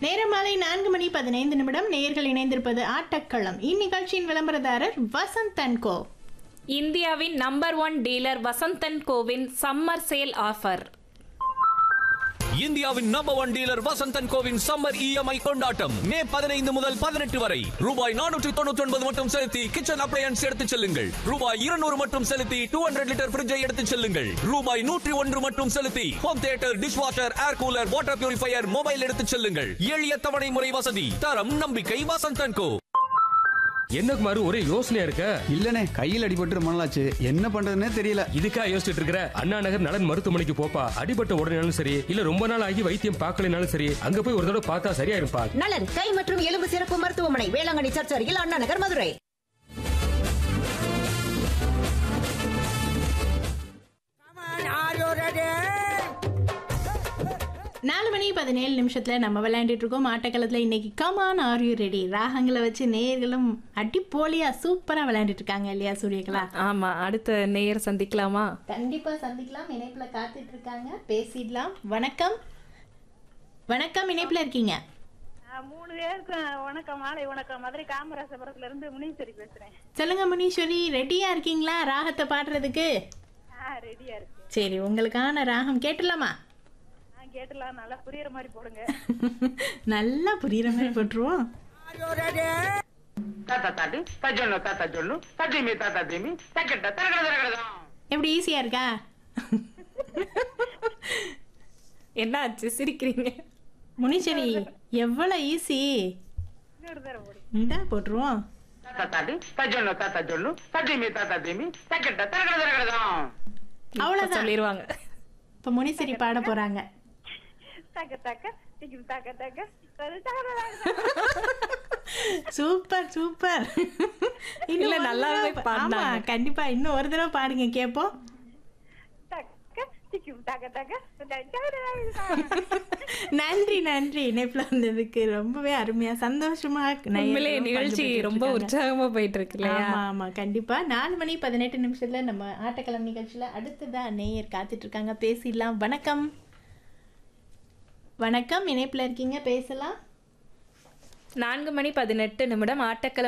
நேரம் மாலை நான்கு மணி பதினைந்து நிமிடம் நேர்கள் இணைந்திருப்பது ஆட்டக்களம் இந்நிகழ்ச்சியின் விளம்பரதாரர் வசந்த் அன்கோ இந்தியாவின் நம்பர் ஒன் டீலர் வசந்தன் கோவின் சம்மர் சேல் ஆஃபர் இந்தியாவின் நம்பர் ஒன் டீலர் வசந்தன் கோவின் சம்மர் இஎம்ஐ கொண்டாட்டம் மே பதினைந்து முதல் பதினெட்டு வரை ரூபாய் நானூற்றி தொண்ணூற்றி ஒன்பது மட்டும் செலுத்தி கிச்சன் அப்ளையன்ஸ் எடுத்துச் செல்லுங்கள் ரூபாய் இருநூறு மட்டும் செலுத்தி டூ ஹண்ட்ரட் லிட்டர் ஃபிரிட்ஜை எடுத்துச் செல்லுங்கள் ரூபாய் நூற்றி ஒன்று மட்டும் செலுத்தி home theatre dishwasher air cooler water purifier mobile எடுத்துச் செல்லுங்கள் எளிய தவணை முறை வசதி தரம் நம்பிக்கை வசந்தன் கோ என்ன குமாரு ஒரே யோசனையா இருக்க இல்லனே கையில் அடிபட்டு ரொம்ப நாளாச்சு என்ன பண்றதுன்னே தெரியல இதுக்கா யோசிச்சுட்டு இருக்கிற அண்ணா நகர் நலன் மருத்துவமனைக்கு போப்பா அடிபட்ட உடனேனாலும் சரி இல்ல ரொம்ப நாள் ஆகி வைத்தியம் பார்க்கலனாலும் சரி அங்க போய் ஒரு தடவை பார்த்தா சரியா இருப்பா நலன் கை மற்றும் எலும்பு சிறப்பு மருத்துவமனை வேளாங்கண்ணி சர்ச் அருகில் அண்ணா நகர் மதுரை நாலு மணி பதினேழு நிமிஷத்துல நம்ம விளையாண்டுட்டு இருக்கோம் ஆட்டக்களத்துல இன்னைக்கு கமான் ஆர் யூ ரெடி ராகங்களை வச்சு நேர்களும் அடிப்போலியா சூப்பரா விளையாண்டுட்டு இருக்காங்க இல்லையா சூரியகலா ஆமா அடுத்த நேயர் சந்திக்கலாமா கண்டிப்பா சந்திக்கலாம் இணைப்புல காத்துட்டு இருக்காங்க பேசிடலாம் வணக்கம் வணக்கம் இணைப்புல இருக்கீங்க நான் மூணு பேருக்கும் வணக்கம் மாலை வணக்கம் மதுரை காமராசபுரத்துல இருந்து முனீஸ்வரி பேசுறேன் சொல்லுங்க முனீஸ்வரி ரெடியா இருக்கீங்களா ராகத்தை பாடுறதுக்கு ஆ ரெடியா இருக்கு சரி உங்களுக்கான ராகம் கேட்டுலாமா நான் கேட்டலாம் நல்லா புரியுற மாதிரி போடுங்க நல்லா புரியுற மாதிரி போட்டுருவோம் తాత తాటి తజ్జొల్లు తాత జొల్లు తజ్జిమి తాత దిమి తగ్గట్ట తరగడ తరగడదాం எப்படி ஈஸியா இருக்கா என்ன ஆச்சு சிரிக்கிறீங்க முனீஸ்வரி எவ்வளவு ஈஸி இன்னொரு தடவை போடு இந்தா போட்டுருவோம் తాత తాటి తజ్జొల్లు తాత జొల్లు తజ్జిమి తాత దిమి తగ్గట్ట తరగడ తరగడదాం இப்ப அவ்வளவுதான் சொல்லிருவாங்க இப்ப முனீஸ்வரி பாட போறாங்க தக்க தக்க டிக்கி தக்க தக்க தரு, தக, தக, சூப்பர் சூப்பர் இன்னும் இல்ல, ஒரு நல்லாவே தடவை- பாடுனாங்க. ஆமா கண்டிப்பா இன்னும் ஒரு தடவை பாடுங்க கேப்போம் தக்க டிக்கி தக்க தக்க தக, தக, தக. நன்றி நன்றி இணைப்புல வந்ததுக்கு ரொம்பவே அருமையா சந்தோஷமா நேயர்களும் உண்மையிலே பங்கு நிகழ்ச்சி பெற்றுட்டு ரொம்ப இருக்காங்க. உற்சாகமா போயிட்டு இருக்கு இல்லையா ஆமா ஆமா கண்டிப்பா நாலு மணி பதினெட்டு நிமிஷத்துல நம்ம ஆட்டக்களம் நிகழ்ச்சியில அடுத்ததா நேயர் காத்துட்டு இருக்காங்க பேசிடலாம் வணக்கம் வணக்கம் இணைப்புல இருக்கீங்க பேசலாம் நான்கு மணி பதினெட்டு நிமிடம் ஆட்டக்களம்